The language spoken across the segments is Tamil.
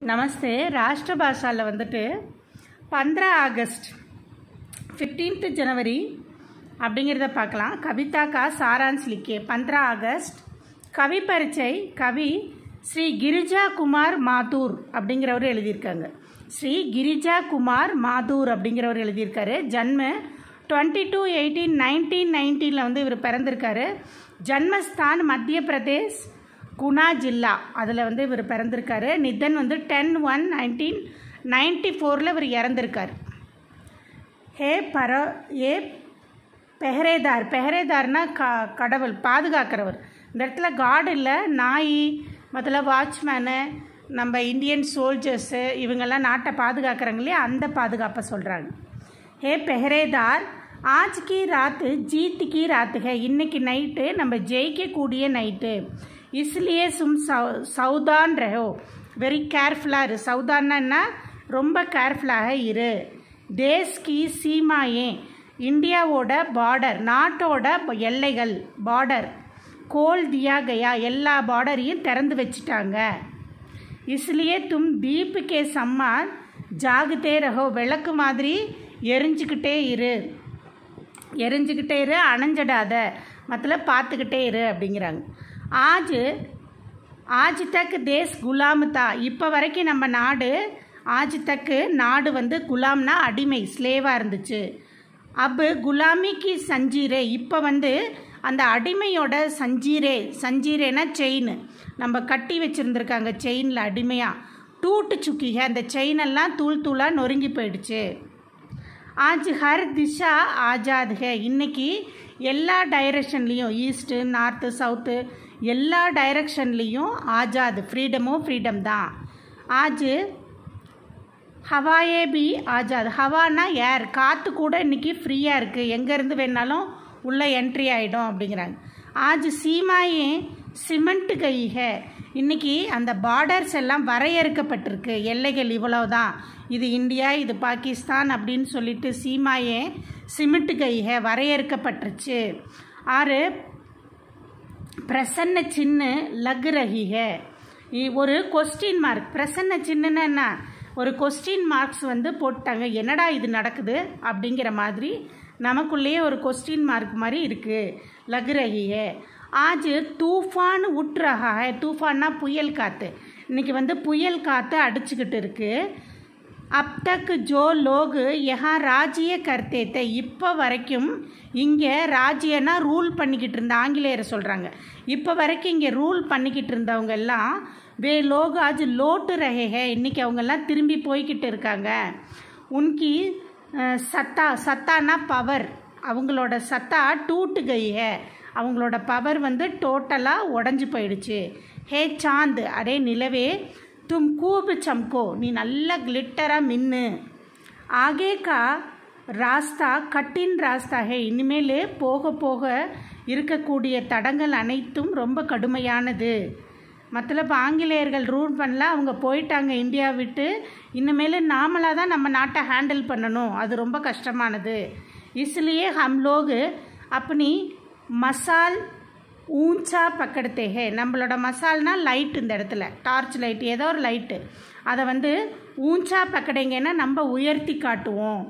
நமஸ்தே ராஷ்டிர பாஷாவில் வந்துட்டு பந்திரா ஆகஸ்ட் ஃபிஃப்டீன்த்து ஜனவரி அப்படிங்கிறத பார்க்கலாம் கவிதா கா சாரான்ஸ் லிக்கே பந்திரா ஆகஸ்ட் கவி பரிச்சை கவி ஸ்ரீ கிரிஜா குமார் மாதூர் அப்படிங்கிறவர் எழுதியிருக்காங்க ஸ்ரீ கிரிஜா குமார் மாதூர் அப்படிங்கிறவர் எழுதியிருக்காரு ஜன்ம டுவெண்ட்டி டூ எயிட்டீன் நைன்டீன் நைன்டீனில் வந்து இவர் பிறந்திருக்காரு ஜன்மஸ்தான் மத்திய பிரதேஷ் குணா ஜில்லா அதில் வந்து இவர் பிறந்திருக்காரு நிதன் வந்து டென் ஒன் நைன்டீன் நைன்டி ஃபோரில் இவர் இறந்திருக்கார் ஹே பர ஏ பெஹரேதார் பெஹரேதார்னா க கடவுள் பாதுகாக்கிறவர் இந்த இடத்துல காட் இல்லை நாய் மொதல்ல வாட்ச்மேனு நம்ம இந்தியன் சோல்ஜர்ஸு இவங்கெல்லாம் நாட்டை பாதுகாக்கிறாங்க இல்லையா அந்த பாதுகாப்பை சொல்கிறாங்க ஹே பெஹரேதார் ஆஜ் கி ராத்து ஜீத் கி ராத்து ஹே இன்னைக்கு நைட்டு நம்ம ஜெயிக்கக்கூடிய நைட்டு इसलिए तुम सौ சவுதான் ரஹோ வெரி கேர்ஃபுல்லாக இரு சவுதான்னா ரொம்ப கேர்ஃபுல்லாக இரு தேஸ் கி சீமாயே இந்தியாவோட பார்டர் நாட்டோட எல்லைகள் பார்டர் கோல் தியா கயா எல்லா பார்டரையும் திறந்து வச்சுட்டாங்க இஸ்லியே தும் தீப் கே சம்மான் ஜாகுதே ரஹோ விளக்கு மாதிரி எரிஞ்சுக்கிட்டே இரு எரிஞ்சுக்கிட்டே இரு அணைஞ்சிடாத மத்தில் பார்த்துக்கிட்டே இரு அப்படிங்கிறாங்க ஆஜ் ஆஜ் தக் தேஸ் குலாம் தா இப்போ வரைக்கும் நம்ம நாடு ஆஜ் தக்கு நாடு வந்து குலாம்னா அடிமை ஸ்லேவாக இருந்துச்சு அப்பு குலாமிக்கு சஞ்சீரே இப்போ வந்து அந்த அடிமையோட சஞ்சீரே சஞ்சீரேனா செயின் நம்ம கட்டி வச்சுருந்துருக்காங்க செயினில் அடிமையாக டூட்டு சுக்கிக அந்த செயினெல்லாம் தூள் தூளாக நொறுங்கி போயிடுச்சு ஆஜ் ஹர் திஷா ஆஜாத் ஹே இன்னைக்கு எல்லா டைரக்ஷன்லேயும் ஈஸ்ட்டு நார்த்து சவுத்து எல்லா டைரக்ஷன்லேயும் ஆஜாத் ஃப்ரீடமும் ஃப்ரீடம் தான் ஆஜ் ஹவாயே பி ஆஜாத் ஹவானா ஏர் காற்று கூட இன்றைக்கி ஃப்ரீயாக இருக்குது எங்கேருந்து வேணாலும் உள்ளே என்ட்ரி ஆகிடும் அப்படிங்கிறாங்க ஆஜ் சீமாயே சிமெண்ட் கைக இன்றைக்கி அந்த பார்டர்ஸ் எல்லாம் வரையறுக்கப்பட்டிருக்கு எல்லைகள் இவ்வளவுதான் இது இந்தியா இது பாகிஸ்தான் அப்படின்னு சொல்லிட்டு சீமாயே சிமெண்ட் கைக வரையறுக்கப்பட்டுருச்சு ஆறு பிரசன்ன சின்ன லக் ரஹி ஹே ஒரு கொஸ்டின் மார்க் பிரசன்ன சின்னன்னா என்ன ஒரு கொஸ்டின் மார்க்ஸ் வந்து போட்டாங்க என்னடா இது நடக்குது அப்படிங்கிற மாதிரி நமக்குள்ளேயே ஒரு கொஸ்டின் மார்க் மாதிரி இருக்குது லக் ரஹி ஹே ஆஜ் தூஃபான் உட் ரஹா ஹே தூஃபான்னா புயல் காற்று இன்றைக்கி வந்து புயல் காற்று அடிச்சுக்கிட்டு இருக்குது அப் தக் ஜோ லோக் யஹா ராஜ்ய கர்த்தேத்த இப்போ வரைக்கும் இங்கே ராஜ்யனா ரூல் பண்ணிக்கிட்டு இருந்த ஆங்கிலேயரை சொல்கிறாங்க இப்போ வரைக்கும் இங்கே ரூல் பண்ணிக்கிட்டு இருந்தவங்க எல்லாம் வே லோக் ஆஜ் லோட்டு ரஹே இன்றைக்கி அவங்கெல்லாம் திரும்பி போய்கிட்டு இருக்காங்க உன்கி சத்தா சத்தானா பவர் அவங்களோட சத்தா டூட்டு கைய அவங்களோட பவர் வந்து டோட்டலாக உடஞ்சி போயிடுச்சு ஹே சாந்து அரே நிலவே தும் கூபு சம்கோ நீ நல்லா கிளிட்டராக மின்னு ஆகே கா ராஸ்தா கட்டின் ராஸ்தா ஹே இனிமேல் போக போக இருக்கக்கூடிய தடங்கள் அனைத்தும் ரொம்ப கடுமையானது மற்றலப்போ ஆங்கிலேயர்கள் ரூல் பண்ணல அவங்க போயிட்டாங்க இந்தியா விட்டு இனிமேல் நாமளாக தான் நம்ம நாட்டை ஹேண்டில் பண்ணணும் அது ரொம்ப கஷ்டமானது இஸ்லியே ஹம் லோகு அப்பனி மசால் ஊஞ்சா பக்கெடுத்தே ஹே நம்மளோட மசால்னா லைட் இந்த இடத்துல டார்ச் லைட் ஏதோ ஒரு லைட்டு அதை வந்து ஊஞ்சா பக்கடைங்கன்னா நம்ம உயர்த்தி காட்டுவோம்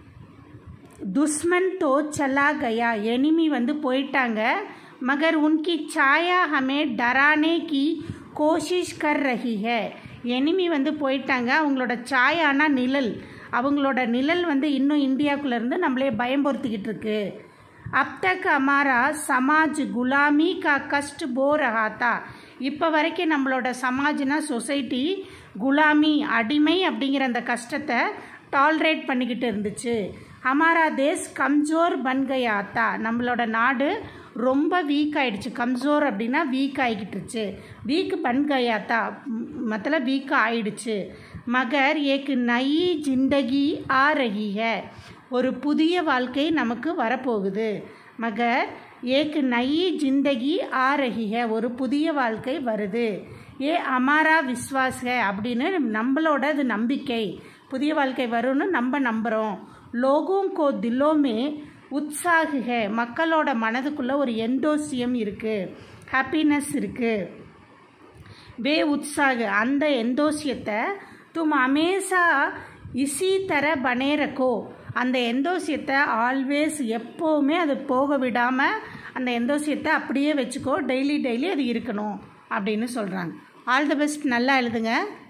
துஷ்மன் தோ சலா கயா எனிமி வந்து போயிட்டாங்க மகர் உன்கி சாயா ஹமே டரானே கி கோஷிஷ் கர் ரஹி ஹே எனிமி வந்து போயிட்டாங்க அவங்களோட சாயானா நிழல் அவங்களோட நிழல் வந்து இன்னும் இந்தியாவுக்குள்ளேருந்து நம்மளே பயம்படுத்திக்கிட்டு இருக்கு अब तक हमारा சமாஜ் குலாமி கா கஷ்ட் போ ரஹாத்தா இப்போ வரைக்கும் நம்மளோட சமாஜ்னா சொசைட்டி குலாமி அடிமை அப்படிங்கிற அந்த கஷ்டத்தை டாலரேட் பண்ணிக்கிட்டு இருந்துச்சு ஹமாரா தேஸ் கம்ஜோர் பன்கையாத்தா நம்மளோட நாடு ரொம்ப வீக் ஆயிடுச்சு கம்ஜோர் அப்படின்னா வீக் ஆகிக்கிட்டுருச்சு வீக் பன்கையாத்தா மத்தல வீக் ஆயிடுச்சு மகர் ஏக்கு நயி ஜிந்தகி ஆ ரஹி ஹே ஒரு புதிய வாழ்க்கை நமக்கு வரப்போகுது மகர் ஏக்கு நயி ஜிந்தகி ஆ ரஹி ஹே ஒரு புதிய வாழ்க்கை வருது ஏ அமாரா விஸ்வாஸ் ஹே அப்படின்னு நம்மளோட அது நம்பிக்கை புதிய வாழ்க்கை வரும்னு நம்ம நம்புகிறோம் லோகும் கோ தில்லோமே உற்சாகு ஹே மக்களோட மனதுக்குள்ளே ஒரு எந்தோசியம் இருக்குது ஹாப்பினஸ் இருக்குது வே உற்சாக அந்த எந்தோசியத்தை தும் அமேசா இசி தர பனேரக்கோ அந்த எந்தோசியத்தை ஆல்வேஸ் எப்போவுமே அது போக விடாமல் அந்த எந்தோசியத்தை அப்படியே வச்சுக்கோ டெய்லி டெய்லி அது இருக்கணும் அப்படின்னு சொல்கிறாங்க ஆல் தி பெஸ்ட் நல்லா எழுதுங்க